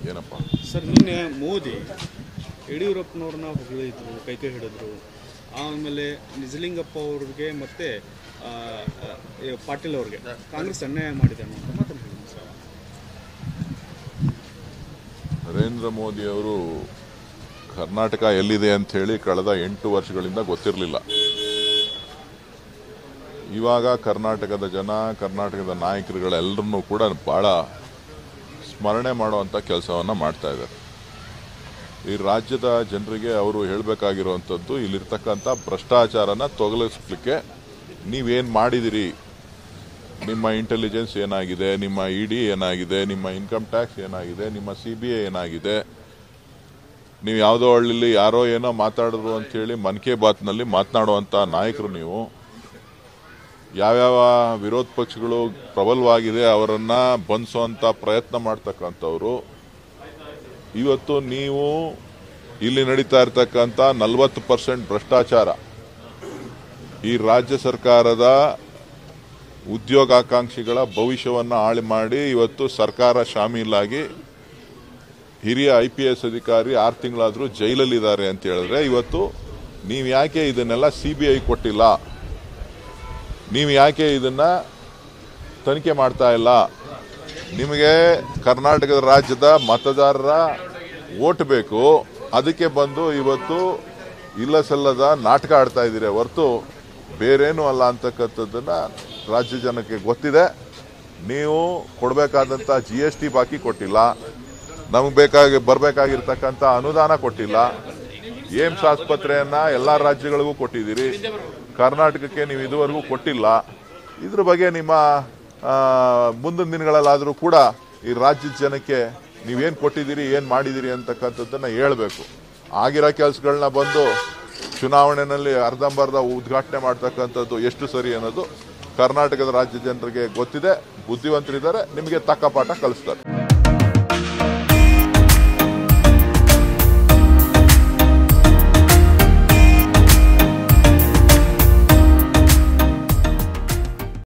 ಏನಪ್ಪ ಸರ್ ನಿನ್ನೆ ಮೋದಿ ಯಡಿಯೂರಪ್ಪನವ್ರನ್ನ ಹೊಗಳಿದ್ರು ಕೈಕೈ ಹಿಡಿದ್ರು ಆಮೇಲೆ ನಿಜಲಿಂಗಪ್ಪ ಅವ್ರಿಗೆ ಮತ್ತೆ ಆ, ಆ, ಈ ಪಾಟೀಲ್ ಅವ್ರಿಗೆ ಕಾಂಗ್ರೆಸ್ ಅನ್ಯಾಯ ಮಾಡಿದೆ ಅನ್ನೋ ಮಾತನ್ನು ಹೇಳಿದ್ರು ಸರ್ ನರೇಂದ್ರ ಮೋದಿ ಅವರು ಕರ್ನಾಟಕ ಎಲ್ಲಿದೆ ಅಂತ ಹೇಳಿ ಕಳೆದ ಎಂಟು ವರ್ಷಗಳಿಂದ ಗೊತ್ತಿರಲಿಲ್ಲ ಇವಾಗ ಕರ್ನಾಟಕದ ಜನ ಕರ್ನಾಟಕದ ನಾಯಕರುಗಳೆಲ್ಲರನ್ನೂ ಕೂಡ ಭಾಳ ಸ್ಮರಣೆ ಮಾಡುವಂಥ ಕೆಲಸವನ್ನು ಮಾಡ್ತಾ ಇದ್ದಾರೆ ಈ ರಾಜ್ಯದ ಜನರಿಗೆ ಅವರು ಹೇಳಬೇಕಾಗಿರುವಂಥದ್ದು ಇಲ್ಲಿರ್ತಕ್ಕಂಥ ಭ್ರಷ್ಟಾಚಾರನ ತೊಗಲಿಸ್ಲಿಕ್ಕೆ ನೀವೇನು ಮಾಡಿದಿರಿ ನಿಮ್ಮ ಇಂಟೆಲಿಜೆನ್ಸ್ ಏನಾಗಿದೆ ನಿಮ್ಮ ಇ ಡಿ ಏನಾಗಿದೆ ನಿಮ್ಮ ಇನ್ಕಮ್ ಟ್ಯಾಕ್ಸ್ ಏನಾಗಿದೆ ನಿಮ್ಮ ಸಿ ಬಿ ಐ ಏನಾಗಿದೆ ನೀವು ಯಾವುದೋ ಹಳ್ಳಿಲಿ ಯಾರೋ ಏನೋ ಮಾತಾಡಿದ್ರು ಅಂತೇಳಿ ಮನ್ ಕಿ ಬಾತ್ನಲ್ಲಿ ಮಾತನಾಡುವಂಥ ನಾಯಕರು ನೀವು ಯಾವ್ಯಾವ ವಿರೋಧ ಪಕ್ಷಗಳು ಪ್ರಬಲವಾಗಿದೆ ಅವರನ್ನ ಬಂಧಿಸುವಂಥ ಪ್ರಯತ್ನ ಮಾಡ್ತಕ್ಕಂಥವ್ರು ಇವತ್ತು ನೀವು ಇಲ್ಲಿ ನಡೀತಾ ಇರ್ತಕ್ಕಂಥ ನಲವತ್ತು ಪರ್ಸೆಂಟ್ ಭ್ರಷ್ಟಾಚಾರ ಈ ರಾಜ್ಯ ಸರ್ಕಾರದ ಉದ್ಯೋಗಾಕಾಂಕ್ಷಿಗಳ ಭವಿಷ್ಯವನ್ನು ಹಾಳು ಮಾಡಿ ಇವತ್ತು ಸರ್ಕಾರ ಶಾಮೀಲಾಗಿ ಹಿರಿಯ ಐ ಪಿ ಎಸ್ ಅಧಿಕಾರಿ ಆರು ತಿಂಗಳಾದರೂ ಜೈಲಲ್ಲಿದ್ದಾರೆ ಅಂತ ಹೇಳಿದ್ರೆ ಇವತ್ತು ನೀವು ಯಾಕೆ ಇದನ್ನೆಲ್ಲ ಸಿ ಬಿ ಐ ಕೊಟ್ಟಿಲ್ಲ ನೀವು ಯಾಕೆ ಇದನ್ನ ತನಿಖೆ ಮಾಡ್ತಾ ಇಲ್ಲ ನಿಮಗೆ ಕರ್ನಾಟಕದ ರಾಜ್ಯದ ಮತದಾರರ ಓಟ್ ಬೇಕು ಅದಕ್ಕೆ ಬಂದು ಇವತ್ತು ಇಲ್ಲ ಸಲ್ಲದ ನಾಟಕ ಆಡ್ತಾ ಇದ್ದೀರಿ ಹೊರತು ಬೇರೇನೂ ಅಲ್ಲ ಅಂತಕ್ಕಂಥದ್ದನ್ನ ರಾಜ್ಯ ಜನಕ್ಕೆ ಗೊತ್ತಿದೆ ನೀವು ಕೊಡಬೇಕಾದಂಥ ಜಿ ಎಸ್ ಟಿ ಬಾಕಿ ಕೊಟ್ಟಿಲ್ಲ ನಮಗೆ ಬೇಕಾಗಿ ಬರಬೇಕಾಗಿರ್ತಕ್ಕಂಥ ಅನುದಾನ ಕೊಟ್ಟಿಲ್ಲ ಏಮ್ಸ್ ಆಸ್ಪತ್ರೆಯನ್ನ ಎಲ್ಲ ರಾಜ್ಯಗಳಿಗೂ ಕೊಟ್ಟಿದ್ದೀರಿ ಕರ್ನಾಟಕಕ್ಕೆ ನೀವು ಇದುವರೆಗೂ ಕೊಟ್ಟಿಲ್ಲ ಇದ್ರ ಬಗ್ಗೆ ನಿಮ್ಮ ಆ, ಮುಂದಿನ ದಿನಗಳಲ್ಲಾದರೂ ಕೂಡ ಈ ರಾಜ್ಯದ ಜನಕ್ಕೆ ನೀವೇನು ಕೊಟ್ಟಿದ್ದೀರಿ ಏನು ಮಾಡಿದ್ದೀರಿ ಅಂತಕ್ಕಂಥದ್ದನ್ನು ಹೇಳಬೇಕು ಆಗಿರೋ ಕೆಲಸಗಳನ್ನ ಬಂದು ಚುನಾವಣೆಯಲ್ಲಿ ಅರ್ಧಂಬರ್ಧ ಉದ್ಘಾಟನೆ ಮಾಡ್ತಕ್ಕಂಥದ್ದು ಎಷ್ಟು ಸರಿ ಅನ್ನೋದು ಕರ್ನಾಟಕದ ರಾಜ್ಯ ಜನರಿಗೆ ಗೊತ್ತಿದೆ ಬುದ್ಧಿವಂತರಿದ್ದಾರೆ ನಿಮಗೆ ತಕ್ಕ ಪಾಠ ಕಲಿಸ್ತಾರೆ